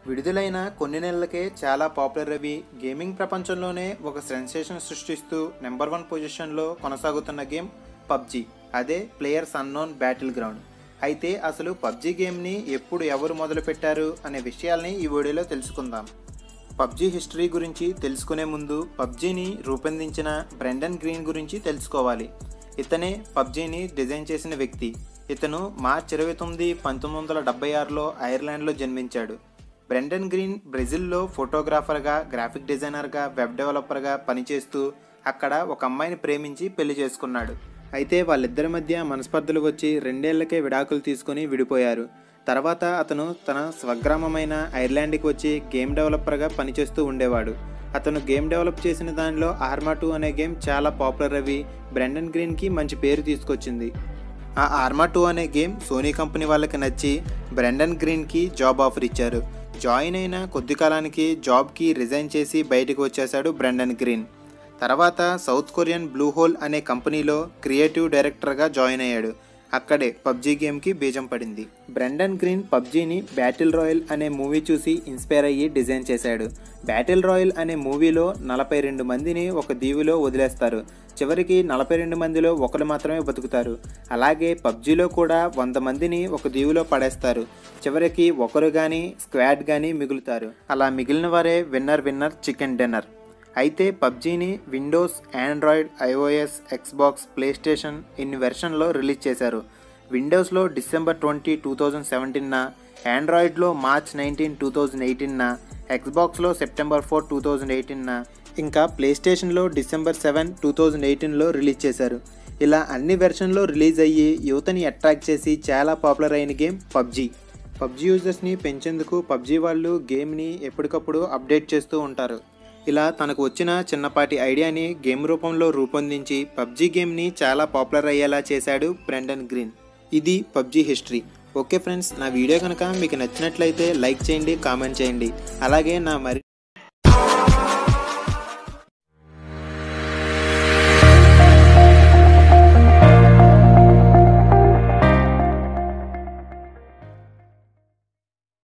విడుదలైన కొన్ని నెలలకే చాలా పాపులర్ అవి గేమింగ్ ప్రపంచంలోనే ఒక సెన్సేషన్ సృష్టిస్తూ నెంబర్ వన్ పొజిషన్లో కొనసాగుతున్న గేమ్ పబ్జి అదే ప్లేయర్స్ అన్నోన్ బ్యాటిల్ గ్రౌండ్ అయితే అసలు పబ్జి గేమ్ని ఎప్పుడు ఎవరు మొదలుపెట్టారు అనే విషయాల్ని ఈ వీడియోలో తెలుసుకుందాం పబ్జి హిస్టరీ గురించి తెలుసుకునే ముందు పబ్జిని రూపొందించిన బ్రెండన్ గ్రీన్ గురించి తెలుసుకోవాలి ఇతనే పబ్జిని డిజైన్ చేసిన వ్యక్తి ఇతను మార్చ్ ఇరవై తొమ్మిది పంతొమ్మిది వందల డెబ్బై ఆరులో ఐర్లాండ్లో జన్మించాడు బ్రెండన్ గ్రీన్ బ్రెజిల్లో ఫోటోగ్రాఫర్గా గ్రాఫిక్ డిజైనర్గా వెబ్ డెవలపర్గా పనిచేస్తూ అక్కడ ఒక అమ్మాయిని ప్రేమించి పెళ్లి చేసుకున్నాడు అయితే వాళ్ళిద్దరి మధ్య మనస్పర్ధలు వచ్చి రెండేళ్లకే విడాకులు తీసుకుని విడిపోయారు తర్వాత అతను తన స్వగ్రామమైన ఐర్లాండ్కి వచ్చి గేమ్ డెవలపర్గా పనిచేస్తూ ఉండేవాడు అతను గేమ్ డెవలప్ చేసిన దానిలో ఆర్మా టూ అనే గేమ్ చాలా పాపులర్ అవి బ్రెండన్ గ్రీన్కి మంచి పేరు తీసుకొచ్చింది ఆ ఆర్మా టూ అనే గేమ్ సోనీ కంపెనీ వాళ్ళకి నచ్చి బ్రెండన్ గ్రీన్కి జాబ్ ఆఫర్ ఇచ్చారు జాయిన్ అయిన కొద్ది కాలానికి జాబ్కి రిజైన్ చేసి బయటకు వచ్చేశాడు బ్రెండన్ గ్రీన్ తర్వాత సౌత్ కొరియన్ బ్లూ హోల్ అనే కంపెనీలో క్రియేటివ్ డైరెక్టర్గా జాయిన్ అయ్యాడు అక్కడే పబ్జీ గేమ్కి బీజం పడింది బ్రెండన్ గ్రీన్ పబ్జీని బ్యాటిల్ రాయల్ అనే మూవీ చూసి ఇన్స్పైర్ అయ్యి డిజైన్ చేశాడు బ్యాటిల్ రాయల్ అనే మూవీలో నలభై రెండు మందిని ఒక దీవిలో వదిలేస్తారు చివరికి నలభై రెండు మందిలో ఒకరు మాత్రమే బతుకుతారు అలాగే పబ్జీలో కూడా వంద మందిని ఒక దీవిలో పడేస్తారు చివరికి ఒకరు కానీ స్క్వాడ్ కానీ మిగులుతారు అలా మిగిలిన వారే విన్నర్ విన్నర్ చికెన్ డిన్నర్ అయితే పబ్జీని Windows Android iOS Xbox PlayStation ఇన్ని వెర్షన్లో రిలీజ్ చేశారు విండోస్లో డిసెంబర్ ట్వంటీ టూ థౌజండ్ సెవెంటీన్న ఆండ్రాయిడ్లో మార్చ్ నైన్టీన్ టూ థౌజండ్ ఎయిటీన్న ఎక్స్బాక్స్లో సెప్టెంబర్ ఫోర్ టూ థౌజండ్ ఎయిటీన్న ఇంకా ప్లేస్టేషన్లో డిసెంబర్ సెవెన్ టూ థౌజండ్ ఎయిటీన్లో రిలీజ్ చేశారు ఇలా అన్ని వెర్షన్లో రిలీజ్ అయ్యి యువతని అట్రాక్ట్ చేసి చాలా పాపులర్ అయిన గేమ్ పబ్జీ పబ్జీ యూజర్స్ని పెంచేందుకు పబ్జీ వాళ్ళు గేమ్ని ఎప్పటికప్పుడు అప్డేట్ చేస్తూ ఉంటారు ఇలా తనకు వచ్చిన చిన్నపాటి ఐడియాని గేమ్ రూపంలో రూపొందించి పబ్జీ గేమ్ని చాలా పాపులర్ అయ్యేలా చేశాడు బ్రెండన్ గ్రీన్ ఇది పబ్జీ హిస్టరీ ఓకే ఫ్రెండ్స్ నా వీడియో కనుక మీకు నచ్చినట్లయితే లైక్ చేయండి కామెంట్ చేయండి అలాగే నా మరి